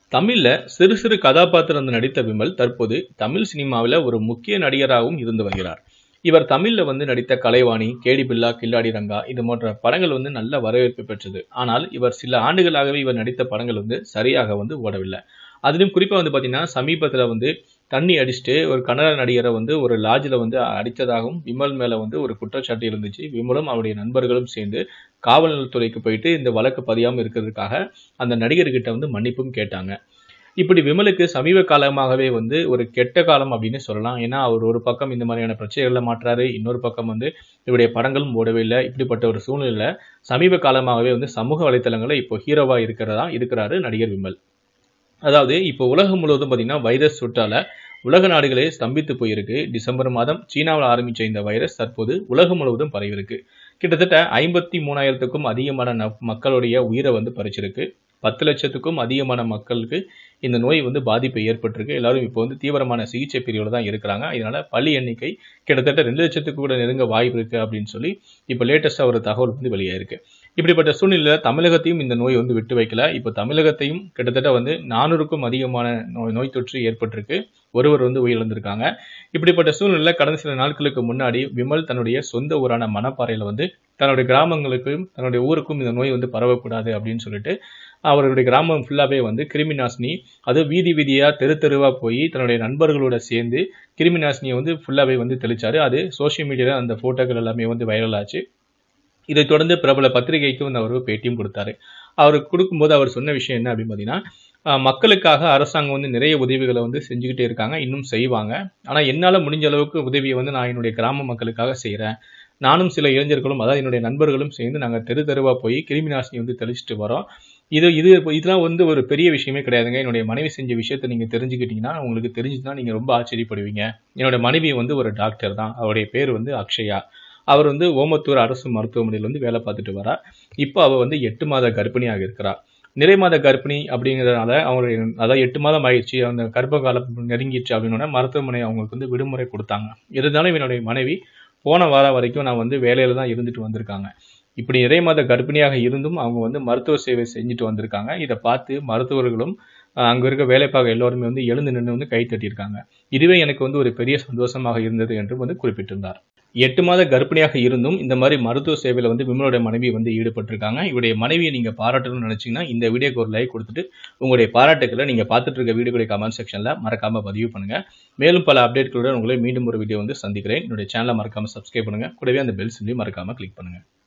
தமிழ்ல சிறு சிறு கதாபாத்திரம் நடித்த விமல் தற்போது தமிழ் சினிமாவில் ஒரு முக்கிய நடிகராகவும் இருந்து வருகிறார் இவர் தமிழ்ல வந்து நடித்த கலைவாணி கேடி பில்லா கில்லாடி ரங்கா இது போன்ற படங்கள் வந்து நல்ல வரவேற்பு பெற்றது ஆனால் இவர் சில ஆண்டுகளாகவே இவர் நடித்த படங்கள் வந்து சரியாக வந்து ஓடவில்லை அதிலும் குறிப்பாக வந்து பார்த்தீங்கன்னா சமீபத்தில் வந்து தண்ணி அடிச்சுட்டு ஒரு கன்னட நடிகரை வந்து ஒரு லாட்ஜில் வந்து அடித்ததாகவும் விமல் மேலே வந்து ஒரு குற்றச்சாட்டு இருந்துச்சு விமலும் அவருடைய நண்பர்களும் சேர்ந்து காவல்துறைக்கு போயிட்டு இந்த வழக்கு பதியாமல் இருக்கிறதுக்காக அந்த நடிகர்கிட்ட வந்து மன்னிப்பும் கேட்டாங்க இப்படி விமலுக்கு சமீப காலமாகவே வந்து ஒரு கெட்ட காலம் அப்படின்னு சொல்லலாம் ஏன்னா அவர் ஒரு பக்கம் இந்த மாதிரியான பிரச்சனைகளை மாற்றாரு இன்னொரு பக்கம் வந்து இவருடைய படங்களும் ஓடவே இல்லை இப்படிப்பட்ட ஒரு சூழ்நிலையில சமீப காலமாகவே வந்து சமூக வலைத்தளங்களில் இப்போ ஹீரோவா இருக்கிறதா இருக்கிறாரு நடிகர் விமல் அதாவது இப்போ உலகம் முழுவதும் பார்த்தீங்கன்னா வைரஸ் தொற்றால உலக நாடுகளே ஸ்தம்பித்து போயிருக்கு டிசம்பர் மாதம் சீனாவில் ஆரம்பித்த இந்த வைரஸ் தற்போது உலகம் முழுவதும் பரவியிருக்கு கிட்டத்தட்ட ஐம்பத்தி மூணாயிரத்துக்கும் அதிகமான ந மக்களுடைய உயிரை வந்து பறிச்சிருக்கு பத்து லட்சத்துக்கும் அதிகமான மக்களுக்கு இந்த நோய் வந்து பாதிப்பை ஏற்பட்டிருக்கு எல்லாரும் இப்போ வந்து தீவிரமான சிகிச்சை பிரிவில் தான் இருக்கிறாங்க இதனால பள்ளி எண்ணிக்கை கிட்டத்தட்ட ரெண்டு லட்சத்துக்கு கூட நெருங்க வாய்ப்பு இருக்கு அப்படின்னு சொல்லி இப்போ லேட்டஸ்டாக ஒரு தகவல் வந்து வெளியாயிருக்கு இப்படிப்பட்ட சூழ்நிலையில் தமிழகத்தையும் இந்த நோய் வந்து விட்டு வைக்கல இப்போ தமிழகத்தையும் கிட்டத்தட்ட வந்து நானூறுக்கும் அதிகமான நோய் நோய் தொற்று ஏற்பட்டிருக்கு ஒருவர் வந்து உயிரிழந்திருக்காங்க இப்படிப்பட்ட சூழ்நிலையில் கடந்த சில நாட்களுக்கு முன்னாடி விமல் தன்னுடைய சொந்த ஊரான மணப்பாறையில் வந்து தன்னுடைய கிராமங்களுக்கும் தன்னுடைய ஊருக்கும் இந்த நோய் வந்து பரவக்கூடாது அப்படின்னு சொல்லிட்டு அவருடைய கிராமம் ஃபுல்லாகவே வந்து கிருமி நாசினி அது வீதி வீதியாக தெரு தெருவாக போய் தன்னுடைய நண்பர்களோட சேர்ந்து கிருமி நாசினியை வந்து ஃபுல்லாகவே வந்து தெளிச்சாரு அது சோஷியல் மீடியாவில் அந்த ஃபோட்டோக்கள் எல்லாமே வந்து வைரல் ஆச்சு இதை தொடர்ந்து பிரபல பத்திரிகைக்கு வந்து அவர் பேட்டியும் கொடுத்தாரு அவருக்கு கொடுக்கும்போது அவர் சொன்ன விஷயம் என்ன அப்படின்னு பார்த்தீங்கன்னா மக்களுக்காக அரசாங்கம் வந்து நிறைய உதவிகளை வந்து செஞ்சுக்கிட்டே இருக்காங்க இன்னும் செய்வாங்க ஆனால் என்னால் முடிஞ்ச அளவுக்கு உதவியை வந்து நான் என்னுடைய கிராம மக்களுக்காக செய்கிறேன் நானும் சில இளைஞர்களும் அதாவது என்னுடைய நண்பர்களும் சேர்ந்து நாங்கள் தெரு தெருவாக போய் கிருமி நாசினி வந்து தெளிச்சுட்டு வரோம் இது இது இதெல்லாம் வந்து ஒரு பெரிய விஷயமே கிடையாதுங்க என்னுடைய மனைவி செஞ்ச விஷயத்த நீங்கள் தெரிஞ்சுக்கிட்டீங்கன்னா உங்களுக்கு தெரிஞ்சுதுன்னா நீங்கள் ரொம்ப ஆச்சரியப்படுவீங்க என்னோட மனைவி வந்து ஒரு டாக்டர் தான் அவருடைய பேர் வந்து அக்ஷயா அவர் வந்து ஓமத்தூர் அரசு மருத்துவமனையில் வந்து வேலை பார்த்துட்டு வரா இப்போ அவள் வந்து எட்டு மாத கர்ப்பிணியாக இருக்கிறா நிறை மாத கர்ப்பிணி அப்படிங்கிறதுனால அவங்களுடைய அதாவது எட்டு மாதம் ஆயிடுச்சு அந்த கர்ப்ப காலம் நெருங்கிடுச்சு அப்படின்னோடனே மருத்துவமனை அவங்களுக்கு வந்து விடுமுறை கொடுத்தாங்க இருந்தாலும் என்னுடைய மனைவி போன வாரம் வரைக்கும் நான் வந்து வேலையில தான் இருந்துட்டு வந்திருக்காங்க இப்படி நிறை மாத கர்ப்பிணியாக இருந்தும் அவங்க வந்து மருத்துவ சேவை செஞ்சுட்டு வந்திருக்காங்க இதை பார்த்து மருத்துவர்களும் அங்கே இருக்க வேலை பார்க்க எல்லோருமே வந்து எழுந்து நின்று வந்து கை தட்டியிருக்காங்க இதுவே எனக்கு வந்து ஒரு பெரிய சந்தோஷமாக இருந்தது என்று வந்து குறிப்பிட்டிருந்தார் எட்டு மாத கர்ப்பிணியாக இருந்தும் இந்த மாதிரி மருத்துவ சேவையில் வந்து விமலோட மனைவி வந்து ஈடுபட்டிருக்காங்க இவருடைய மனைவியை நீங்கள் பாராட்டணும்னு நினச்சிங்கன்னா இந்த வீடியோக்கு ஒரு லைக் கொடுத்துட்டு உங்களுடைய பாராட்டுக்களை நீங்கள் பார்த்துட்டு இருக்க வீடியோடைய கமெண்ட் செக்ஷனில் மறக்காமல் பதிவு பண்ணுங்கள் மேலும் பல அப்டேட்களுடன் உங்களை மீண்டும் ஒரு வீடியோ வந்து சந்திக்கிறேன் என்னுடைய சேனலை மறக்காமல் சப்ஸ்கிரைப் பண்ணுங்கள் கூடவே அந்த பெல் சிம்லையும் மறக்காமல் கிளிக் பண்ணுங்கள்